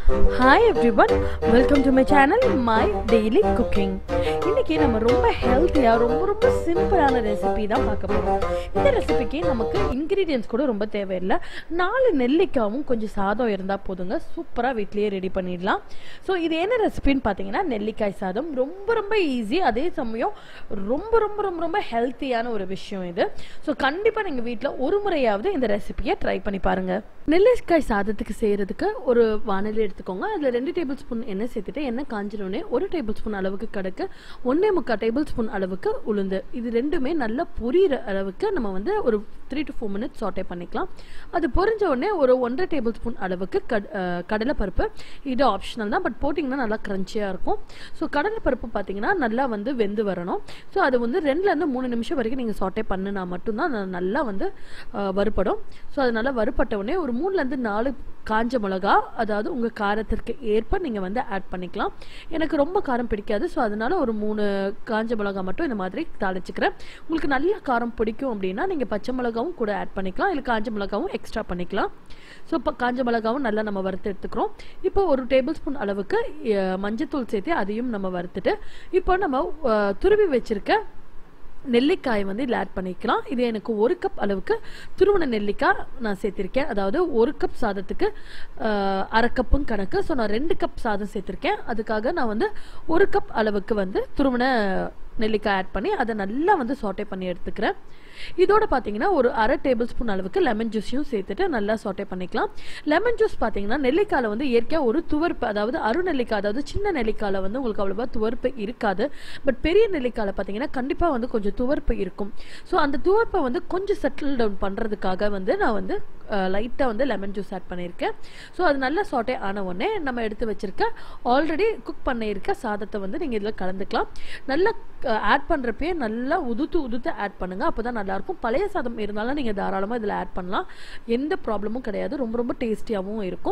hi everyone welcome to my channel my daily cooking இன்னைக்கு நம்ம ரொம்ப ஹெல்த்தியாக ரொம்ப ரொம்ப சிம்பிளான ரெசிபி தான் பார்க்க போகிறோம் இந்த ரெசிபிக்கு நமக்கு இன்க்ரீடியன்ஸ் கூட ரொம்ப தேவையில்லை நாலு நெல்லிக்காவும் கொஞ்சம் சாதம் இருந்தால் போதுங்க சூப்பராக வீட்லேயே ரெடி பண்ணிடலாம் ஸோ இது என்ன ரெசிபின்னு பார்த்தீங்கன்னா நெல்லிக்காய் சாதம் ரொம்ப ரொம்ப ஈஸி அதே சமயம் ரொம்ப ரொம்ப ரொம்ப ரொம்ப ஹெல்த்தியான ஒரு விஷயம் இது ஸோ கண்டிப்பாக நீங்கள் வீட்டில் ஒரு முறையாவது இந்த ரெசிபியை ட்ரை பண்ணி பாருங்கள் நெல்லிக்காய் சாதத்துக்கு செய்கிறதுக்கு ஒரு வானலி எடுத்துக்கோங்க அதில் ரெண்டு டேபிள் ஸ்பூன் எண்ணெய் சேர்த்துட்டு எண்ணெய் காஞ்சினோடனே ஒரு டேபிள் ஸ்பூன் அளவுக்கு கடுக்கு ஒன்றே முக்கால் டேபிள் ஸ்பூன் அளவுக்கு உளுந்து இது ரெண்டுமே நல்லா பொரியிற அளவுக்கு நம்ம வந்து ஒரு த்ரீ டு ஃபோர் மினிட்ஸ் சாட்டே பண்ணிக்கலாம் அது பொரிஞ்ச உடனே ஒரு ஒன்றரை டேபிள் ஸ்பூன் அளவுக்கு கட் கடலை பருப்பு இது ஆப்ஷனல் தான் பட் போட்டிங்கன்னா நல்லா க்ரன்ச்சியாக இருக்கும் ஸோ கடலை பருப்பு பார்த்தீங்கன்னா நல்லா வந்து வெந்து வரணும் ஸோ அது வந்து ரெண்டுலேருந்து மூணு நிமிஷம் வரைக்கும் நீங்கள் சாட்டே பண்ணினா மட்டும்தான் அது நல்லா வந்து அஹ், வறுபடும் ஸோ அது நல்லா வறுபட்ட உடனே ஒரு மூணுலேருந்து நாலு காஞ்ச மிளகா அதாவது உங்கள் காரத்திற்கு ஏற்ப நீங்கள் வந்து ஆட் பண்ணிக்கலாம் எனக்கு ரொம்ப காரம் பிடிக்காது ஸோ அதனால ஒரு மூணு காஞ்ச மிளகா மட்டும் இந்த மாதிரி தாளிச்சுக்கிறேன் உங்களுக்கு நல்ல காரம் பிடிக்கும் அப்படின்னா நீங்கள் பச்சை மிளகாவும் கூட ஆட் பண்ணிக்கலாம் இல்லை காஞ்ச மிளகாவும் எக்ஸ்ட்ரா பண்ணிக்கலாம் ஸோ இப்போ காஞ்ச மிளகாவும் நல்லா நம்ம வறுத்து எடுத்துக்கிறோம் இப்போ ஒரு டேபிள் ஸ்பூன் அளவுக்கு அஹ், மஞ்சத்தூள் சேர்த்து அதையும் நம்ம வறுத்துட்டு இப்போ நம்ம அஹ், துருவி வச்சிருக்க நெல்லிக்காய் வந்து இதில் ஆட் பண்ணிக்கலாம் இது எனக்கு ஒரு கப் அளவுக்கு துருவன நெல்லிக்காய் நான் சேர்த்திருக்கேன் அதாவது ஒரு கப் சாதத்துக்கு ஆஹ், அரை கப்பும் கணக்கு ஸோ நான் ரெண்டு கப் சாதம் சேர்த்திருக்கேன் அதுக்காக நான் வந்து ஒரு கப் அளவுக்கு வந்து துருவன நெல்லிக்காய் ஆட் பண்ணி அதை நல்லா வந்து சாட்டே பண்ணி எடுத்துக்கிறேன் இதோட பார்த்தீங்கன்னா ஒரு அரை டேபிள் ஸ்பூன் அளவுக்கு லெமன் ஜூஸையும் சேர்த்துட்டு நல்லா சாட்டே பண்ணிக்கலாம் லெமன் ஜூஸ் பார்த்தீங்கன்னா நெல்லிக்காயில் வந்து இயற்கையாக ஒரு துவர்ப்பு அதாவது அரு நெல்லிக்காய் அதாவது சின்ன நெல்லிக்காயில் வந்து உங்களுக்கு அவ்வளோவா துவர்ப்பு இருக்காது பட் பெரிய நெல்லிக்காயில் பார்த்தீங்கன்னா கண்டிப்பாக வந்து கொஞ்சம் துவர்ப்பு இருக்கும் ஸோ அந்த துவர்ப்பை வந்து கொஞ்சம் செட்டில் டவுன் பண்ணுறதுக்காக வந்து நான் வந்து லைட்டாக வந்து லெமன் ஜூஸ் ஆட் பண்ணியிருக்கேன் ஸோ அது நல்லா சாட்டே ஆன உடனே நம்ம எடுத்து வச்சிருக்க ஆல்ரெடி குக் பண்ணியிருக்க சாதத்தை வந்து நீங்கள் இதில் கலந்துக்கலாம் நல்லா ஆட் பண்ணுறப்பயே நல்லா உதுத்து உதுத்து ஆட் பண்ணுங்கள் அப்போ தான் நல்லாயிருக்கும் பழைய சாதம் இருந்தாலும் நீங்கள் தாராளமாக இதில் ஆட் பண்ணலாம் எந்த ப்ராப்ளமும் கிடையாது ரொம்ப ரொம்ப டேஸ்டியாகவும் இருக்கும்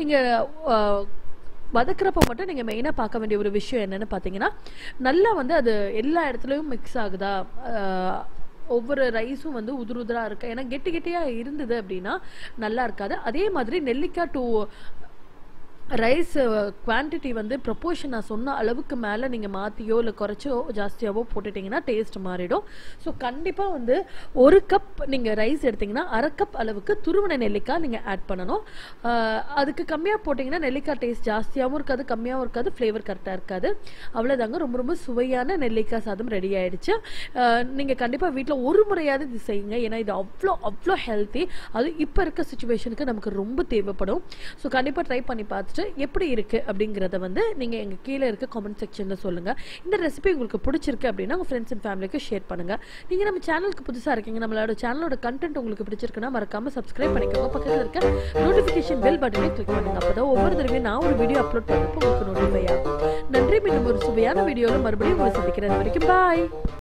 நீங்கள் வதக்குறப்ப மட்டும் நீங்கள் மெயினாக பார்க்க வேண்டிய ஒரு விஷயம் என்னன்னு பார்த்தீங்கன்னா நல்லா வந்து அது எல்லா இடத்துலையும் மிக்ஸ் ஆகுதா அஹ், ஒவ்வொரு ரைஸும் வந்து உதிர் உதிராக இருக்கு ஏன்னா கெட்டி கெட்டியாக இருந்தது அப்படின்னா நல்லா இருக்காது அதே மாதிரி நெல்லிக்காய் டூ ரைஸ் குவான்டிட்டி வந்து ப்ரொப்போர்ஷன் நான் சொன்ன அளவுக்கு மேலே நீங்கள் மாற்றியோ இல்லை குறைச்சோ ஜாஸ்தியாவோ போட்டுட்டிங்கன்னா டேஸ்ட் மாறிடும் ஸோ கண்டிப்பாக வந்து ஒரு கப் நீங்கள் ரைஸ் எடுத்தீங்கன்னா அரை கப் அளவுக்கு துருவன நெல்லிக்காய் நீங்கள் ஆட் பண்ணணும் ஆஹ் அதுக்கு கம்மியாக போட்டிங்கன்னா நெல்லிக்காய் டேஸ்ட் ஜாஸ்தியாகவும் இருக்காது கம்மியாகவும் இருக்காது ஃப்ளேவர் கரெக்டாக இருக்காது அவ்வளோதாங்க ரொம்ப ரொம்ப சுவையான நெல்லிக்காய் சாதம் ரெடி ஆயிடுச்சு நீங்கள் கண்டிப்பாக வீட்டில் ஒரு முறையாவது இது செய்யுங்க ஏன்னா இது அவ்வளோ அவ்வளோ ஹெல்த்தி அது இப்போ இருக்க சுச்சுவேஷனுக்கு நமக்கு ரொம்ப தேவைப்படும் ஸோ கண்டிப்பாக ட்ரை பண்ணி பார்த்துட்டு எப்படி இருக்குது அப்படிங்கிறத வந்து நீங்கள் எங்கள் கீழே இருக்க காமெண்ட் செக்ஷனில் சொல்லுங்கள் இந்த ரெசிபி உங்களுக்கு பிடிச்சிருக்கு அப்படின்னா உங்கள் ஃப்ரெண்ட்ஸ் அண்ட் ஃபேமிலிக்கு ஷேர் பண்ணுங்கள் நீங்கள் நம்ம சேனலுக்கு புதுசாக இருக்கீங்க நம்மளோட சேனலோட கண்டென்ட் உங்களுக்கு பிடிச்சிருக்குன்னா மறக்காமல் சப்ஸ்கிரைப் பண்ணிக்கோங்க பக்கத்தில் இருக்க நோட்டிஃபிகேஷன் பெல் பட்டனை கிளிக் பண்ணுங்க அப்போ தான் ஒவ்வொரு தடவையும் நான் ஒரு வீடியோ அப்லோட் பண்ணுறப்போ உங்களுக்கு நோட்டிஃபை ஆகும் நன்றி மீண்டும் ஒரு சுவையான வீடியோவில் மறுபடியும் உங்களை சந்திக்கிறேன் அது வரைக்கும் பாய்